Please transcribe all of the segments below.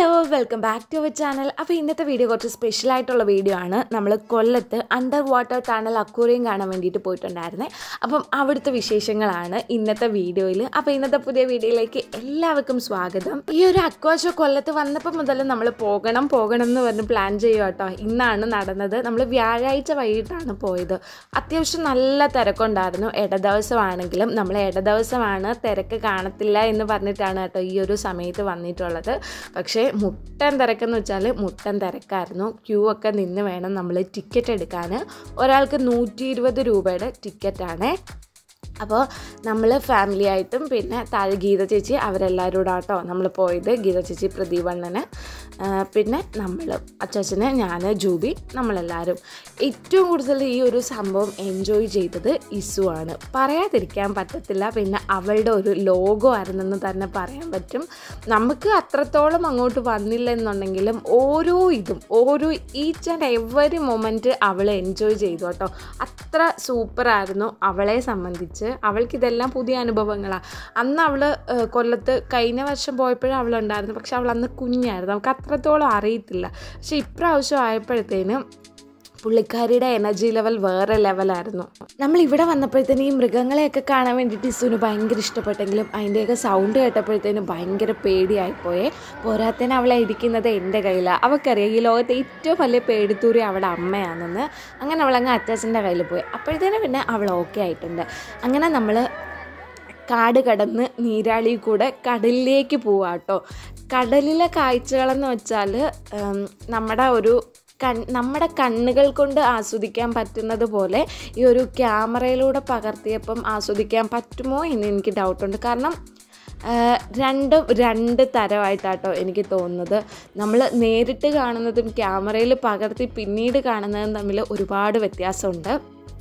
welcome back to our channel അപ്പോൾ ഇന്നത്തെ video കുറച്ച് സ്പെഷ്യൽ ആയിട്ടുള്ള വീഡിയോ ആണ് നമ്മൾ കൊല്ലത്ത് അണ്ടർ വാട്ടർ ടണൽ അക്വേറിയം കാണാൻ വേണ്ടിയിട്ട് പോയിട്ടുണ്ടായിരുന്നേ അപ്പം അവിടുത്തെ വിശേഷങ്ങളാണ് ഇന്നത്തെ വീഡിയോയിൽ അപ്പോൾ ഇന്നത്തെ പുതിയ വീഡിയോയിലേക്ക് എല്ലാവർക്കും സ്വാഗതം ഈ ഒരു അക്വാഷോ കൊല്ലത്ത് വന്നപ്പോൾ മുതൽ നമ്മൾ പോകണം പോകണം എന്ന് പറഞ്ഞ് പ്ലാൻ ചെയ്യുക കേട്ടോ ഇന്നാണ് നടന്നത് നമ്മൾ വ്യാഴാഴ്ച വൈകിട്ടാണ് പോയത് അത്യാവശ്യം നല്ല തിരക്കുണ്ടായിരുന്നു ഇട ദിവസമാണെങ്കിലും നമ്മൾ ഇട ദിവസമാണ് തിരക്ക് കാണത്തില്ല എന്ന് പറഞ്ഞിട്ടാണ് കേട്ടോ ഈ ഒരു സമയത്ത് വന്നിട്ടുള്ളത് പക്ഷേ മുട്ടൻ തിരക്കെന്ന് വെച്ചാൽ മുട്ടൻ തിരക്കായിരുന്നു ക്യൂ ഒക്കെ നിന്ന് വേണം നമ്മൾ ടിക്കറ്റ് എടുക്കാൻ ഒരാൾക്ക് നൂറ്റി ഇരുപത് രൂപയുടെ ടിക്കറ്റാണ് അപ്പോൾ നമ്മൾ ഫാമിലി ആയിട്ടും പിന്നെ താഴെ ഗീത ചേച്ചി അവരെല്ലാവരും കൂടെ കേട്ടോ നമ്മൾ പോയത് ഗീത ചേച്ചി പ്രദീപണ്ണന് പിന്നെ നമ്മൾ അച്ചാച്ചന് ഞാൻ ജൂബി നമ്മളെല്ലാവരും ഏറ്റവും കൂടുതൽ ഈ ഒരു സംഭവം എൻജോയ് ചെയ്തത് ഇസു ആണ് പറയാതിരിക്കാൻ പറ്റത്തില്ല പിന്നെ അവളുടെ ഒരു ലോഗോ ആയിരുന്നെന്ന് തന്നെ പറയാൻ പറ്റും നമുക്ക് അത്രത്തോളം അങ്ങോട്ട് വന്നില്ല എന്നുണ്ടെങ്കിലും ഓരോ ഇതും ഓരോ ഈച്ച് ആൻഡ് എവറി മൊമെൻറ്റ് അവൾ എൻജോയ് ചെയ്തു കേട്ടോ അത്ര സൂപ്പറായിരുന്നു അവളെ സംബന്ധിച്ച് അവൾക്ക് ഇതെല്ലാം പുതിയ അനുഭവങ്ങളാണ് അന്ന് അവൾ കൊല്ലത്ത് കഴിഞ്ഞ വർഷം പോയപ്പോഴും അവളുണ്ടായിരുന്നു പക്ഷെ അവൾ അന്ന് കുഞ്ഞായിരുന്നു അവൾക്ക് അത്രത്തോളം അറിയത്തില്ല പക്ഷെ ഇപ്രാവശ്യം ആയപ്പോഴത്തേനും പുള്ളിക്കാരിയുടെ എനർജി ലെവൽ വേറെ ലെവലായിരുന്നു നമ്മൾ ഇവിടെ വന്നപ്പോഴത്തേനും ഈ മൃഗങ്ങളെയൊക്കെ കാണാൻ വേണ്ടിയിട്ട് ഇസുവിന് ഭയങ്കര ഇഷ്ടപ്പെട്ടെങ്കിലും അതിൻ്റെയൊക്കെ സൗണ്ട് കേട്ടപ്പോഴത്തേനും ഭയങ്കര പേടിയായിപ്പോയേ പോരാത്തതിന് അവളെ ഇരിക്കുന്നത് എൻ്റെ കയ്യിലാണ് അവൾക്കറിയാം ഈ ലോകത്തെ ഏറ്റവും വലിയ പേടിത്തൂരി അവളുടെ അമ്മയാണെന്ന് അങ്ങനെ അവളങ്ങ് അച്ചാച്ചൻ്റെ കയ്യിൽ പോയി അപ്പോഴത്തേനും പിന്നെ അവൾ ഓക്കെ ആയിട്ടുണ്ട് അങ്ങനെ നമ്മൾ കാട് കടന്ന് നീരാളി കൂടെ കടലിലേക്ക് പോവാട്ടോ കടലിലെ കാഴ്ചകളെന്ന് വെച്ചാൽ നമ്മുടെ ഒരു കൺ നമ്മുടെ കണ്ണുകൾ കൊണ്ട് ആസ്വദിക്കാൻ പറ്റുന്നത് പോലെ ഈ ഒരു ക്യാമറയിലൂടെ പകർത്തിയപ്പം ആസ്വദിക്കാൻ പറ്റുമോ എന്ന് എനിക്ക് ഡൗട്ടുണ്ട് കാരണം രണ്ടും രണ്ട് തരമായിട്ടാട്ടോ എനിക്ക് തോന്നുന്നത് നമ്മൾ നേരിട്ട് കാണുന്നതും ക്യാമറയിൽ പകർത്തി പിന്നീട് കാണുന്നതും തമ്മിൽ ഒരുപാട് വ്യത്യാസമുണ്ട്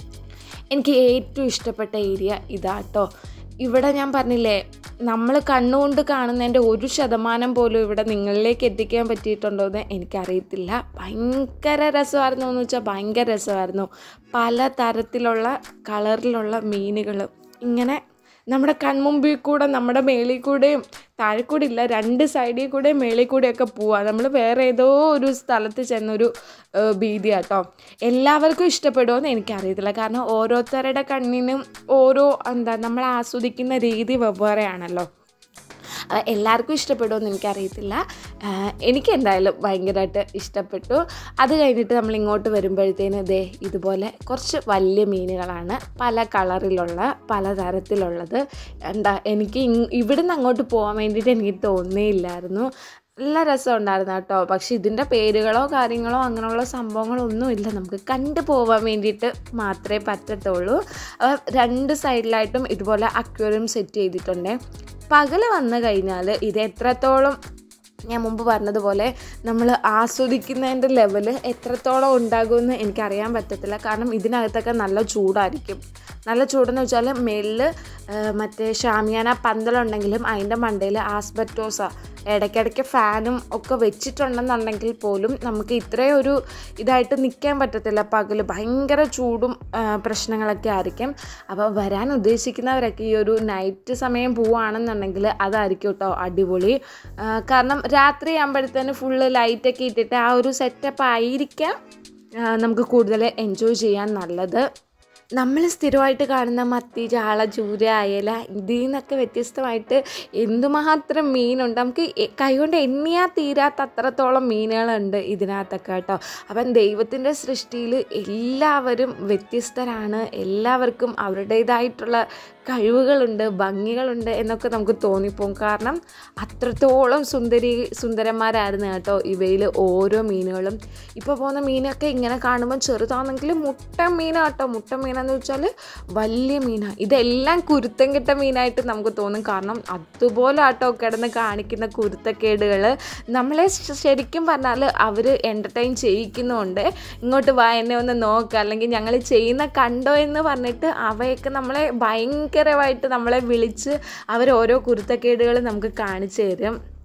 എനിക്ക് ഏറ്റവും ഇഷ്ടപ്പെട്ട ഏരിയ ഇതാട്ടോ ഇവിടെ ഞാൻ പറഞ്ഞില്ലേ നമ്മൾ കണ്ണുകൊണ്ട് കാണുന്നതിൻ്റെ ഒരു ശതമാനം പോലും ഇവിടെ നിങ്ങളിലേക്ക് എത്തിക്കാൻ പറ്റിയിട്ടുണ്ടോ എന്ന് എനിക്കറിയത്തില്ല ഭയങ്കര രസമായിരുന്നു എന്ന് വെച്ചാൽ ഭയങ്കര രസമായിരുന്നു പല തരത്തിലുള്ള കളറിലുള്ള മീനുകൾ ഇങ്ങനെ നമ്മുടെ കൺമുമ്പിൽ കൂടെ നമ്മുടെ മേളിൽ കൂടെയും താഴെ കൂടെ ഇല്ല രണ്ട് സൈഡിൽ കൂടെ മേളിൽ കൂടെയൊക്കെ പോവാം നമ്മൾ വേറെ ഏതോ ഒരു സ്ഥലത്ത് ചെന്നൊരു ഭീതി കേട്ടോ എല്ലാവർക്കും ഇഷ്ടപ്പെടുമോയെന്ന് എനിക്കറിയത്തില്ല കാരണം ഓരോരുത്തരുടെ കണ്ണിനും ഓരോ എന്താ നമ്മൾ ആസ്വദിക്കുന്ന രീതി വെവ്വേറെയാണല്ലോ എല്ലാവർക്കും ഇഷ്ടപ്പെടുമെന്ന് എനിക്കറിയത്തില്ല എനിക്ക് എന്തായാലും ഭയങ്കരമായിട്ട് ഇഷ്ടപ്പെട്ടു അത് കഴിഞ്ഞിട്ട് നമ്മൾ ഇങ്ങോട്ട് വരുമ്പോഴത്തേന് ദേ ഇതുപോലെ കുറച്ച് വലിയ മീനുകളാണ് പല കളറിലുള്ള പല തരത്തിലുള്ളത് എന്താ എനിക്ക് ഇവിടുന്ന് അങ്ങോട്ട് പോകാൻ വേണ്ടിയിട്ട് എനിക്ക് തോന്നിയില്ലായിരുന്നു നല്ല രസം ഉണ്ടായിരുന്നു കേട്ടോ പക്ഷെ ഇതിൻ്റെ പേരുകളോ കാര്യങ്ങളോ അങ്ങനെയുള്ള സംഭവങ്ങളോ ഒന്നുമില്ല നമുക്ക് കണ്ടു പോകാൻ വേണ്ടിയിട്ട് മാത്രമേ പറ്റത്തുള്ളൂ രണ്ട് സൈഡിലായിട്ടും ഇതുപോലെ അക്വേറിയം സെറ്റ് ചെയ്തിട്ടുണ്ട് പകൽ വന്നു കഴിഞ്ഞാൽ ഇത് എത്രത്തോളം ഞാൻ മുമ്പ് പറഞ്ഞതുപോലെ നമ്മൾ ആസ്വദിക്കുന്നതിൻ്റെ ലെവൽ എത്രത്തോളം ഉണ്ടാകുമെന്ന് എനിക്കറിയാൻ പറ്റത്തില്ല കാരണം ഇതിനകത്തൊക്കെ നല്ല ചൂടായിരിക്കും നല്ല ചൂടെന്ന് വെച്ചാൽ മേളിൽ മറ്റേ ഷാമിയാന പന്തലുണ്ടെങ്കിലും അതിൻ്റെ മണ്ടയിൽ ആസ്ബറ്റോസ ഇടയ്ക്കിടയ്ക്ക് ഫാനും ഒക്കെ വെച്ചിട്ടുണ്ടെന്നുണ്ടെങ്കിൽ പോലും നമുക്ക് ഇത്രയും ഒരു ഇതായിട്ട് നിൽക്കാൻ പറ്റത്തില്ല പകൽ ഭയങ്കര ചൂടും പ്രശ്നങ്ങളൊക്കെ ആയിരിക്കും അപ്പോൾ വരാൻ ഉദ്ദേശിക്കുന്നവരൊക്കെ ഈ ഒരു നൈറ്റ് സമയം പോവുകയാണെന്നുണ്ടെങ്കിൽ അതായിരിക്കും കേട്ടോ അടിപൊളി കാരണം രാത്രി ആകുമ്പോഴത്തേന് ഫുള്ള് ലൈറ്റൊക്കെ ഇട്ടിട്ട് ആ ഒരു സെറ്റപ്പ് ആയിരിക്കാം നമുക്ക് കൂടുതൽ എൻജോയ് ചെയ്യാൻ നല്ലത് നമ്മൾ സ്ഥിരമായിട്ട് കാണുന്ന മത്തി ചാള ചൂര അയല ഇതിൽ നിന്നൊക്കെ വ്യത്യസ്തമായിട്ട് എന്തുമാത്രം മീനുണ്ട് നമുക്ക് കൈകൊണ്ട് എണ്ണിയാൽ തീരാത്ത അത്രത്തോളം മീനുകളുണ്ട് ഇതിനകത്തൊക്കെ കേട്ടോ അപ്പം ദൈവത്തിൻ്റെ സൃഷ്ടിയിൽ എല്ലാവരും വ്യത്യസ്തരാണ് എല്ലാവർക്കും അവരുടേതായിട്ടുള്ള കഴിവുകളുണ്ട് ഭംഗികളുണ്ട് എന്നൊക്കെ നമുക്ക് തോന്നിപ്പോകും കാരണം അത്രത്തോളം സുന്ദരി സുന്ദരന്മാരായിരുന്നു കേട്ടോ ഇവയിൽ ഓരോ മീനുകളും ഇപ്പോൾ പോകുന്ന മീനൊക്കെ ഇങ്ങനെ കാണുമ്പോൾ ചെറുതാണെങ്കിൽ മുട്ട മീനാട്ടോ മുട്ട മീനെന്ന് വെച്ചാൽ വലിയ മീനാണ് ഇതെല്ലാം കുരുത്തം കിട്ട മീനായിട്ട് നമുക്ക് തോന്നും കാരണം അതുപോലെ ആട്ടോ കിടന്ന് കാണിക്കുന്ന കുരുത്തക്കേടുകൾ നമ്മളെ ശരിക്കും പറഞ്ഞാൽ അവർ എൻ്റർടൈൻ ചെയ്യിക്കുന്നുണ്ട് ഇങ്ങോട്ട് വാ എന്നെ ഒന്ന് നോക്കുക അല്ലെങ്കിൽ ഞങ്ങൾ ചെയ്യുന്ന കണ്ടോ എന്ന് പറഞ്ഞിട്ട് അവയൊക്കെ നമ്മളെ ഭയങ്കരമായിട്ട് നമ്മളെ വിളിച്ച് അവർ ഓരോ കുരുത്തക്കേടുകൾ നമുക്ക് കാണിച്ചു തരും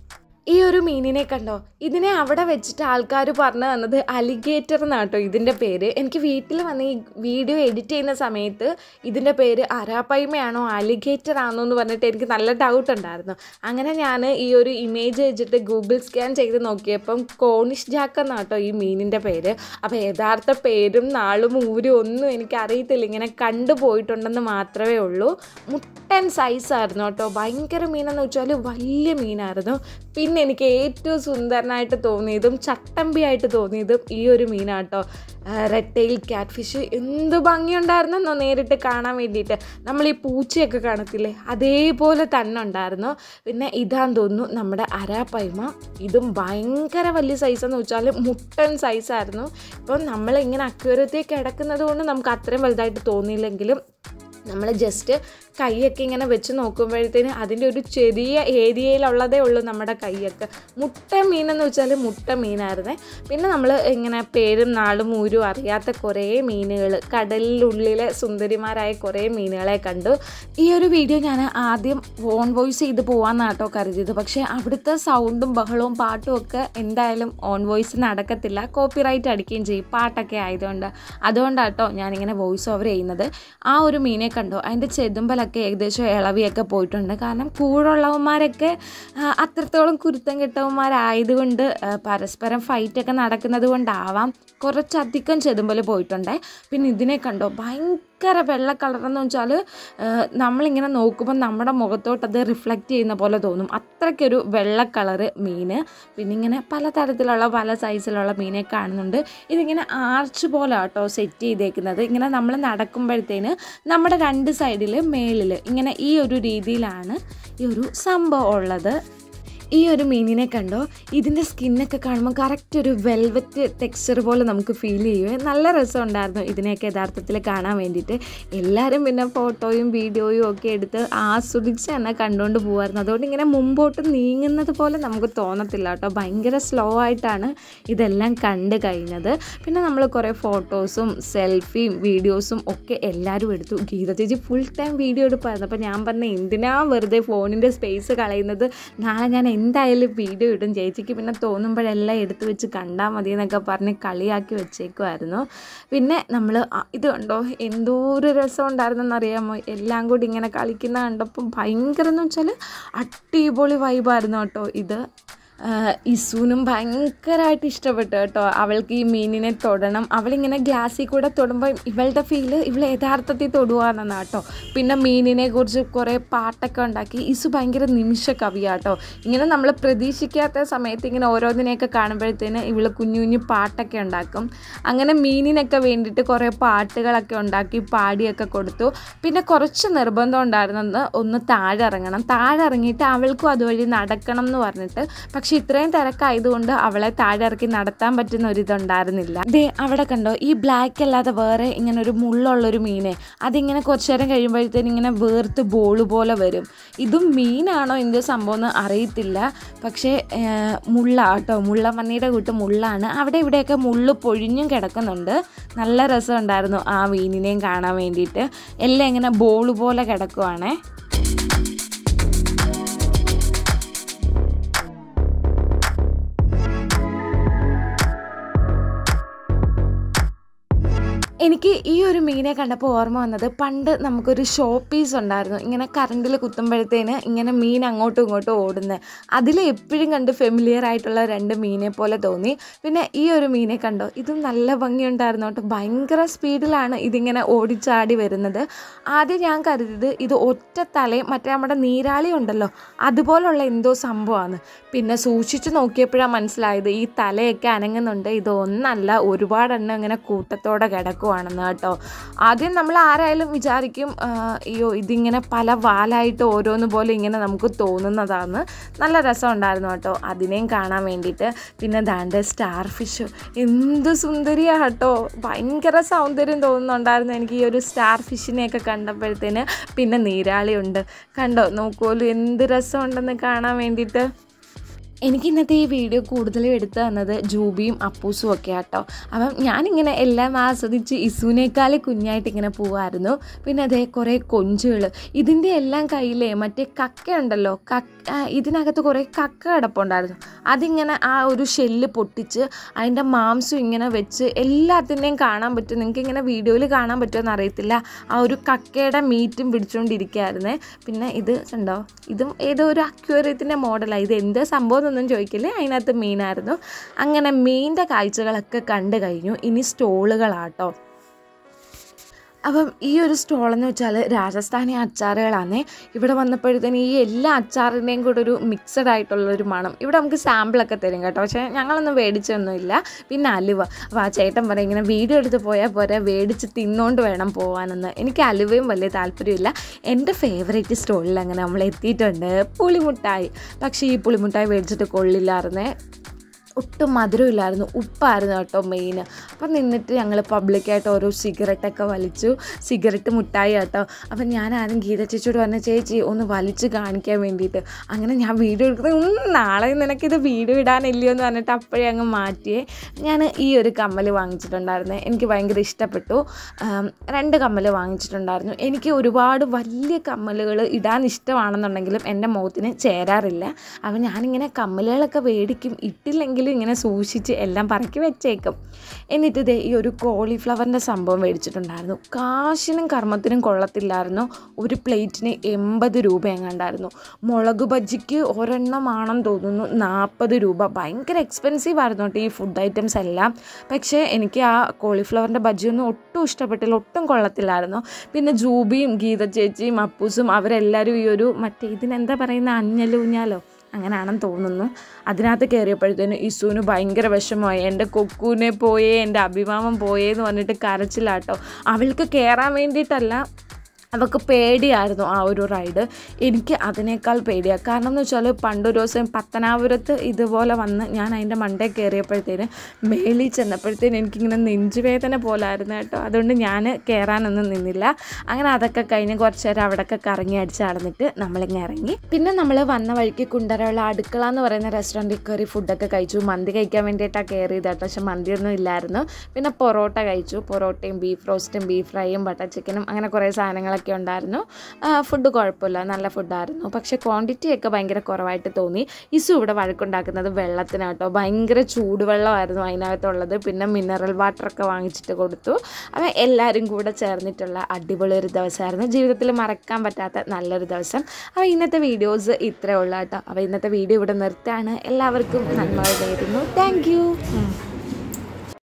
ഈ ഒരു മീനിനെ കണ്ടോ ഇതിനെ അവിടെ വെച്ചിട്ട് ആൾക്കാർ പറഞ്ഞു തന്നത് അലിഗേറ്റർ എന്നാട്ടോ ഇതിൻ്റെ പേര് എനിക്ക് വീട്ടിൽ വന്ന് ഈ വീഡിയോ എഡിറ്റ് ചെയ്യുന്ന സമയത്ത് ഇതിൻ്റെ പേര് അരാപ്പൈമയാണോ അലിഗേറ്റർ ആണോ എന്ന് പറഞ്ഞിട്ട് എനിക്ക് നല്ല ഡൗട്ട് ഉണ്ടായിരുന്നു അങ്ങനെ ഞാൻ ഈ ഒരു ഇമേജ് വെച്ചിട്ട് ഗൂഗിൾ സ്കാൻ ചെയ്ത് നോക്കിയപ്പം കോണിഷ് ജാക്ക് എന്നാട്ടോ ഈ മീനിൻ്റെ പേര് അപ്പോൾ യഥാർത്ഥ പേരും നാളും ഊരും ഒന്നും എനിക്ക് അറിയത്തില്ല ഇങ്ങനെ കണ്ടുപോയിട്ടുണ്ടെന്ന് മാത്രമേ ഉള്ളൂ മുട്ടൻ സൈസായിരുന്നു കേട്ടോ ഭയങ്കര മീനെന്ന് വെച്ചാൽ വലിയ മീനായിരുന്നു പിന്നെ എനിക്ക് ഏറ്റവും സുന്ദരനായിട്ട് തോന്നിയതും ചട്ടമ്പിയായിട്ട് തോന്നിയതും ഈ ഒരു മീനാട്ടോ റെഡ് ടെയിൽ ക്യാറ്റ് ഫിഷ് എന്ത് ഭംഗിയുണ്ടായിരുന്നെന്നോ നേരിട്ട് കാണാൻ വേണ്ടിയിട്ട് നമ്മൾ ഈ പൂച്ചയൊക്കെ കാണത്തില്ലേ അതേപോലെ തന്നെ ഉണ്ടായിരുന്നു പിന്നെ ഇതാന്ന് തോന്നുന്നു നമ്മുടെ അരാപ്പൈമ ഇതും ഭയങ്കര വലിയ സൈസെന്ന് വെച്ചാൽ മുട്ടൻ സൈസായിരുന്നു ഇപ്പം നമ്മളിങ്ങനെ അക്യൂരത്തിൽ കിടക്കുന്നത് കൊണ്ട് നമുക്ക് അത്രയും വലുതായിട്ട് തോന്നിയില്ലെങ്കിലും നമ്മൾ ജസ്റ്റ് കൈയൊക്കെ ഇങ്ങനെ വെച്ച് നോക്കുമ്പോഴത്തേന് അതിൻ്റെ ഒരു ചെറിയ ഏരിയയിലുള്ളതേ ഉള്ളൂ നമ്മുടെ കൈയൊക്കെ മുട്ട മീനെന്ന് വെച്ചാൽ മുട്ട മീനായിരുന്നേ പിന്നെ നമ്മൾ ഇങ്ങനെ പേരും നാളും ഊരും അറിയാത്ത കുറേ മീനുകൾ കടലിനുള്ളിലെ സുന്ദരിമാരായ കുറേ മീനുകളെ കണ്ടു ഈ ഒരു വീഡിയോ ഞാൻ ആദ്യം ഓൺ വോയിസ് ചെയ്ത് പോകാമെന്നാട്ടോ കരുതിയത് പക്ഷേ അവിടുത്തെ സൗണ്ടും ബഹളവും പാട്ടും ഒക്കെ എന്തായാലും ഓൺ വോയിസ് നടക്കത്തില്ല കോപ്പിറൈറ്റ് അടിക്കുകയും ചെയ്യും പാട്ടൊക്കെ ആയതുകൊണ്ട് അതുകൊണ്ടാട്ടോ ഞാനിങ്ങനെ വോയിസ് ഓവർ ചെയ്യുന്നത് ആ ഒരു മീനെ കണ്ടോ അതിൻ്റെ ചെതുമ്പലൊക്കെ ഏകദേശം ഇളവിയൊക്കെ പോയിട്ടുണ്ട് കാരണം കൂടുള്ളവന്മാരൊക്കെ ആ, അത്രത്തോളം കുരുത്തം കെട്ടവന്മാരായതുകൊണ്ട് ആ, പരസ്പരം ഫൈറ്റൊക്കെ നടക്കുന്നത് കൊണ്ടാവാം കുറച്ചധികം ചെതുമ്പൽ പോയിട്ടുണ്ട് പിന്നെ ഇതിനെ കണ്ടോ ഭയങ്കര വെള്ള കളറെന്ന് വെച്ചാൽ നമ്മളിങ്ങനെ നോക്കുമ്പോൾ നമ്മുടെ മുഖത്തോട്ട് അത് റിഫ്ലക്റ്റ് ചെയ്യുന്ന പോലെ തോന്നും അത്രയ്ക്കൊരു വെള്ള കളറ് മീന് പിന്നെ ഇങ്ങനെ പലതരത്തിലുള്ള പല സൈസിലുള്ള മീനെ കാണുന്നുണ്ട് ഇതിങ്ങനെ ആർച്ച് പോലെ കേട്ടോ സെറ്റ് ചെയ്തേക്കുന്നത് ഇങ്ങനെ നമ്മൾ നടക്കുമ്പോഴത്തേന് നമ്മുടെ രണ്ട് സൈഡിൽ മേളിൽ ഇങ്ങനെ ഈ ഒരു രീതിയിലാണ് ഈ ഒരു സംഭവം ഉള്ളത് ഈ ഒരു മീനിനെ കണ്ടോ ഇതിൻ്റെ സ്കിന്നൊക്കെ കാണുമ്പോൾ കറക്റ്റ് ഒരു വെൽവെറ്റ് ടെക്സ്ചർ പോലെ നമുക്ക് ഫീൽ ചെയ്യുമേ നല്ല രസമുണ്ടായിരുന്നു ഇതിനെയൊക്കെ യഥാർത്ഥത്തിൽ കാണാൻ വേണ്ടിയിട്ട് എല്ലാവരും പിന്നെ ഫോട്ടോയും വീഡിയോയും ഒക്കെ എടുത്ത് ആസ്വദിച്ച് തന്നെ കണ്ടുകൊണ്ട് പോകുമായിരുന്നു അതുകൊണ്ട് ഇങ്ങനെ മുമ്പോട്ട് നീങ്ങുന്നത് പോലെ നമുക്ക് തോന്നത്തില്ല കേട്ടോ ഭയങ്കര സ്ലോ ആയിട്ടാണ് ഇതെല്ലാം കണ്ട് കഴിഞ്ഞത് പിന്നെ നമ്മൾ കുറേ ഫോട്ടോസും സെൽഫിയും വീഡിയോസും ഒക്കെ എല്ലാവരും എടുത്തു ഗീത ചേച്ചി ഫുൾ ടൈം വീഡിയോ എടുപ്പായിരുന്നു അപ്പോൾ ഞാൻ പറഞ്ഞ എന്തിനാ വെറുതെ ഫോണിൻ്റെ സ്പേസ് കളയുന്നത് നാളെ ഞാൻ എന്തായാലും വീഡിയോ ഇടും ചേച്ചിക്ക് പിന്നെ തോന്നുമ്പോഴെല്ലാം എടുത്തു വെച്ച് കണ്ടാൽ മതി എന്നൊക്കെ പറഞ്ഞ് കളിയാക്കി വെച്ചേക്കുമായിരുന്നു പിന്നെ നമ്മൾ ഇത് കണ്ടോ എന്തോ ഒരു രസം ഉണ്ടായിരുന്നെന്നറിയാമോ എല്ലാം കൂടി ഇങ്ങനെ കളിക്കുന്ന കണ്ടപ്പോൾ ഭയങ്കര എന്ന് വെച്ചാൽ അടിപൊളി വൈബായിരുന്നു കേട്ടോ ഇത് ആഹ് ഇസുവിനും ഭയങ്കരമായിട്ട് ഇഷ്ടപ്പെട്ടു കേട്ടോ അവൾക്ക് ഈ മീനിനെ തൊടണം അവളിങ്ങനെ ഗ്ലാസ്സിൽ കൂടെ തൊടുമ്പോൾ ഇവളുടെ ഫീല് ഇവൾ യഥാർത്ഥത്തിൽ തൊടുവാന്നാണ് കേട്ടോ പിന്നെ മീനിനെ കുറിച്ച് കുറേ പാട്ടൊക്കെ ഉണ്ടാക്കി ഇസു ഭയങ്കര നിമിഷ കവിയാട്ടോ ഇങ്ങനെ നമ്മൾ പ്രതീക്ഷിക്കാത്ത സമയത്ത് ഇങ്ങനെ ഓരോന്നിനെയൊക്കെ കാണുമ്പോഴത്തേന് ഇവൾ കുഞ്ഞു കുഞ്ഞു പാട്ടൊക്കെ ഉണ്ടാക്കും അങ്ങനെ മീനിനൊക്കെ വേണ്ടിയിട്ട് കുറേ പാട്ടുകളൊക്കെ ഉണ്ടാക്കി പാടിയൊക്കെ കൊടുത്തു പിന്നെ കുറച്ച് നിർബന്ധം ഉണ്ടായിരുന്നത് ഒന്ന് താഴെ ഇറങ്ങണം താഴെ ഇറങ്ങിയിട്ട് അവൾക്കും അതുവഴി നടക്കണം എന്ന് പറഞ്ഞിട്ട് പക്ഷെ ഇത്രയും തിരക്കായതുകൊണ്ട് അവളെ താഴെ ഇറക്കി നടത്താൻ പറ്റുന്ന ഒരു ഇതുണ്ടായിരുന്നില്ല ദേ അവിടെ കണ്ടോ ഈ ബ്ലാക്ക് അല്ലാതെ വേറെ ഇങ്ങനെ ഒരു മുള്ളുള്ളൊരു മീനെ അതിങ്ങനെ കുറച്ചു നേരം കഴിയുമ്പോഴത്തേനും ഇങ്ങനെ വേർത്ത് ബോള് പോലെ വരും ഇതും മീനാണോ എന്ത് സംഭവം എന്ന് അറിയത്തില്ല പക്ഷേ ഏർ, മുള്ള കേട്ടോ മുള്ളമണ്ണിയുടെ കൂട്ട് മുള്ളാണ് അവിടെ ഇവിടെയൊക്കെ മുള്ള് പൊഴിഞ്ഞും കിടക്കുന്നുണ്ട് നല്ല രസമുണ്ടായിരുന്നു ആ മീനിനെയും കാണാൻ വേണ്ടിയിട്ട് എല്ലാം ഇങ്ങനെ ബോള് പോലെ കിടക്കുവാണേ എനിക്ക് ഈ ഒരു മീനെ കണ്ടപ്പോൾ ഓർമ്മ വന്നത് പണ്ട് നമുക്കൊരു ഷോ പീസ് ഉണ്ടായിരുന്നു ഇങ്ങനെ കറണ്ടിൽ കുത്തുമ്പോഴത്തേന് ഇങ്ങനെ മീൻ അങ്ങോട്ടും ഇങ്ങോട്ടും ഓടുന്നത് അതിൽ എപ്പോഴും കണ്ട് ഫെമിലിയർ ആയിട്ടുള്ള രണ്ട് മീനെ പോലെ തോന്നി പിന്നെ ഈ ഒരു മീനെ കണ്ടോ ഇതും നല്ല ഭംഗിയുണ്ടായിരുന്നു കേട്ടോ ഭയങ്കര സ്പീഡിലാണ് ഇതിങ്ങനെ ഓടിച്ചാടി വരുന്നത് ആദ്യം ഞാൻ കരുതിയത് ഇത് ഒറ്റ തലയും മറ്റേ നമ്മുടെ നീരാളി ഉണ്ടല്ലോ അതുപോലുള്ള എന്തോ സംഭവമാണ് പിന്നെ സൂക്ഷിച്ചു നോക്കിയപ്പോഴാണ് മനസ്സിലായത് ഈ തലയൊക്കെ അനങ്ങുന്നുണ്ട് ഇത് ഒന്നല്ല ഒരുപാടെണ്ണം ഇങ്ങനെ കൂട്ടത്തോടെ കിടക്കുവാണെന്ന് കേട്ടോ ആദ്യം നമ്മൾ ആരായാലും വിചാരിക്കും ആ, അയ്യോ ഇതിങ്ങനെ പല വാലായിട്ട് ഓരോന്ന് പോലെ ഇങ്ങനെ നമുക്ക് തോന്നുന്നതാണ് നല്ല രസമുണ്ടായിരുന്നു കേട്ടോ അതിനെയും കാണാൻ വേണ്ടിയിട്ട് പിന്നെ ദാണ്ട് സ്റ്റാർ ഫിഷ് എന്ത് സുന്ദരിയാ കേട്ടോ ഭയങ്കര സൗന്ദര്യം തോന്നുന്നുണ്ടായിരുന്നു എനിക്ക് ഈ ഒരു സ്റ്റാർ ഫിഷിനെയൊക്കെ കണ്ടപ്പോഴത്തേന് പിന്നെ നീരാളിയുണ്ട് കണ്ടോ നോക്കുമല്ലോ എന്ത് രസമുണ്ടെന്ന് കാണാൻ വേണ്ടിയിട്ട് എനിക്ക് ഇന്നത്തെ ഈ വീഡിയോ കൂടുതലും എടുത്തു തന്നത് ജൂബിയും അപ്പൂസും ഒക്കെ ആട്ടോ അപ്പം ഞാനിങ്ങനെ എല്ലാം ആസ്വദിച്ച് ഇസുവിനേക്കാൾ കുഞ്ഞായിട്ട് ഇങ്ങനെ പോവായിരുന്നു പിന്നെ അതേ കുറേ കൊഞ്ചുകൾ ഇതിൻ്റെ എല്ലാം കയ്യിലേ മറ്റേ കക്ക ഉണ്ടല്ലോ കക്ക ആ, ഇതിനകത്ത് കുറേ കക്ക കിടപ്പുണ്ടായിരുന്നു അതിങ്ങനെ ആ ഒരു ഷെല്ല് പൊട്ടിച്ച് അതിൻ്റെ മാംസം ഇങ്ങനെ വെച്ച് എല്ലാത്തിൻ്റെയും കാണാൻ പറ്റും നിങ്ങൾക്ക് ഇങ്ങനെ വീഡിയോയിൽ കാണാൻ പറ്റുമെന്ന് അറിയത്തില്ല ആ ഒരു കക്കയുടെ മീറ്റും പിടിച്ചുകൊണ്ടിരിക്കുകയായിരുന്നേ പിന്നെ ഇത് കണ്ടോ ഇതും ഏതോ ഒരു അക്വേറിയത്തിൻ്റെ മോഡലാണ് ഇത് എന്ത് സംഭവം എന്നൊന്നും ചോദിക്കില്ലേ അതിനകത്ത് മീനായിരുന്നു അങ്ങനെ മീനിൻ്റെ കാഴ്ചകളൊക്കെ കണ്ടു കഴിഞ്ഞു ഇനി സ്റ്റോളുകളാട്ടോ അപ്പം ഈ ഒരു സ്റ്റോളെന്ന് വെച്ചാൽ രാജസ്ഥാനി അച്ചാറുകളാണ് ഇവിടെ വന്നപ്പോഴത്തേന് ഈ എല്ലാ അച്ചാറിൻ്റെയും കൂടെ ഒരു മിക്സഡ് ആയിട്ടുള്ളൊരു മണം ഇവിടെ നമുക്ക് സാമ്പിളൊക്കെ തരും കേട്ടോ പക്ഷേ ഞങ്ങളൊന്നും മേടിച്ചൊന്നുമില്ല പിന്നെ അലുവ അപ്പോൾ ആ ചേട്ടൻ പറയും ഇങ്ങനെ വീഡിയോ എടുത്ത് പോയാൽ പോരെ മേടിച്ച് തിന്നുകൊണ്ട് വേണം പോകാനെന്ന് എനിക്ക് അലുവയും വലിയ താല്പര്യമില്ല എൻ്റെ ഫേവറേറ്റ് സ്റ്റോളിൽ അങ്ങനെ നമ്മൾ എത്തിയിട്ടുണ്ട് പുളിമുട്ടായി പക്ഷേ ഈ പുളിമുട്ടായി മേടിച്ചിട്ട് കൊള്ളില്ലായിരുന്നേ ഒട്ടും മധുരമില്ലായിരുന്നു ഉപ്പായിരുന്നു കേട്ടോ മെയിൻ അപ്പം നിന്നിട്ട് ഞങ്ങൾ പബ്ലിക്കായിട്ട് ഓരോ സിഗരറ്റൊക്കെ വലിച്ചു സിഗരറ്റ് മുട്ടായി കേട്ടോ അപ്പം ഞാൻ ആദ്യം ഗീത ചേച്ചിയോട് പറഞ്ഞ ചേച്ചി ഒന്ന് വലിച്ച് കാണിക്കാൻ വേണ്ടിയിട്ട് അങ്ങനെ ഞാൻ വീഡിയോ എടുക്കുന്നത് "ഉം, നാളെ നിനക്കിത് വീഡിയോ ഇടാനില്ലയോ എന്ന് പറഞ്ഞിട്ട് അപ്പോഴേ അങ്ങ് മാറ്റിയേ ഞാൻ ഈ ഒരു കമ്മൽ വാങ്ങിച്ചിട്ടുണ്ടായിരുന്നു എനിക്ക് ഭയങ്കര ഇഷ്ടപ്പെട്ടു ആം, രണ്ട് കമ്മൽ വാങ്ങിച്ചിട്ടുണ്ടായിരുന്നു എനിക്ക് ഒരുപാട് വലിയ കമ്മലുകൾ ഇടാൻ ഇഷ്ടമാണെന്നുണ്ടെങ്കിലും എൻ്റെ മുഖത്തിന് ചേരാറില്ല അപ്പം ഞാനിങ്ങനെ കമ്മലുകളൊക്കെ മേടിക്കും ഇട്ടില്ലെങ്കിലും ഇങ്ങനെ സൂക്ഷിച്ച് എല്ലാം പറക്കി വെച്ചേക്കും എന്നിട്ട് ഇതേ ഈ ഒരു കോളിഫ്ലവറിൻ്റെ സംഭവം മേടിച്ചിട്ടുണ്ടായിരുന്നു കാശിനും കർമ്മത്തിനും കൊള്ളത്തില്ലായിരുന്നു ഒരു പ്ലേറ്റിന് എൺപത് രൂപ എങ്ങാണ്ടായിരുന്നു മുളക് ബജ്ജിക്ക് ഒരെണ്ണമാണെന്ന് തോന്നുന്നു നാൽപ്പത് രൂപ ഭയങ്കര എക്സ്പെൻസീവ് ആയിരുന്നു കേട്ടോ ഈ ഫുഡ് ഐറ്റംസ് എല്ലാം പക്ഷേ എനിക്ക് ആ കോളിഫ്ലവറിൻ്റെ ബജ്ജിയൊന്നും ഒട്ടും ഇഷ്ടപ്പെട്ടില്ല ഒട്ടും കൊള്ളത്തില്ലായിരുന്നു പിന്നെ ജൂബിയും ഗീത ചേച്ചിയും അപ്പൂസും അവരെല്ലാവരും ഈ ഒരു മറ്റേ ഇതിനെന്താ പറയുന്ന അഞ്ഞലൂഞ്ഞാലോ അങ്ങനെയാണെന്ന് തോന്നുന്നു അതിനകത്ത് കയറിയപ്പോഴത്തേനും ഇസുവിന് ഭയങ്കര വിഷമമായി എൻ്റെ കൊക്കൂനെ പോയേ എൻ്റെ അഭിമാനം പോയേ എന്ന് പറഞ്ഞിട്ട് കരച്ചിലാട്ടോ അവൾക്ക് കയറാൻ വേണ്ടിയിട്ടല്ല അവൾക്ക് പേടിയായിരുന്നു ആ ഒരു റൈഡ് എനിക്ക് അതിനേക്കാൾ പേടിയാണ് കാരണം എന്ന് വെച്ചാൽ പണ്ടൊരു ദിവസം പത്തനാപുരത്ത് ഇതുപോലെ വന്ന് ഞാൻ അതിൻ്റെ മണ്ടേ കയറിയപ്പോഴത്തേന് മേളിൽ ചെന്നപ്പോഴത്തേന് എനിക്കിങ്ങനെ നെഞ്ചുവേദന പോലായിരുന്നു കേട്ടോ അതുകൊണ്ട് ഞാൻ കയറാനൊന്നും നിന്നില്ല അങ്ങനെ അതൊക്കെ കഴിഞ്ഞ് കുറച്ച് നേരം അവിടെയൊക്കെ കറങ്ങി അടിച്ച് നടന്നിട്ട് നമ്മളിങ്ങനെ ഇറങ്ങി പിന്നെ നമ്മൾ വന്ന വഴിക്ക് കുണ്ടരയുള്ള അടുക്കള എന്ന് പറയുന്ന റെസ്റ്റോറൻറ്റിൽ കയറി ഫുഡൊക്കെ കഴിച്ചു മന്തി കഴിക്കാൻ വേണ്ടിയിട്ടാണ് കയറിയത് കേട്ടോ പക്ഷെ മന്തിയൊന്നും ഇല്ലായിരുന്നു പിന്നെ പൊറോട്ട കഴിച്ചു പൊറോട്ടയും ബീഫ് റോസ്റ്റും ബീഫ് ഫ്രൈയും ബട്ടർ ചിക്കനും അങ്ങനെ കുറേ സാധനങ്ങളൊക്കെ ഉണ്ടായിരുന്നു ഫുഡ് കുഴപ്പമില്ല നല്ല ഫുഡായിരുന്നു പക്ഷേ ക്വാണ്ടിറ്റി ഒക്കെ ഭയങ്കര കുറവായിട്ട് തോന്നി ഇസു ഇവിടെ വഴക്കുണ്ടാക്കുന്നത് വെള്ളത്തിനാട്ടോ ഭയങ്കര ചൂടുവെള്ളമായിരുന്നു അതിനകത്തുള്ളത് പിന്നെ മിനറൽ വാട്ടറൊക്കെ വാങ്ങിച്ചിട്ട് കൊടുത്തു അപ്പം എല്ലാവരും കൂടെ ചേർന്നിട്ടുള്ള അടിപൊളി ഒരു ദിവസമായിരുന്നു ജീവിതത്തിൽ മറക്കാൻ പറ്റാത്ത നല്ലൊരു ദിവസം അപ്പോൾ ഇന്നത്തെ വീഡിയോസ് ഇത്രേ ഉള്ളൂ കേട്ടോ അപ്പോൾ ഇന്നത്തെ വീഡിയോ ഇവിടെ നിർത്താണ് എല്ലാവർക്കും നന്മകൾ നേരുന്നു താങ്ക്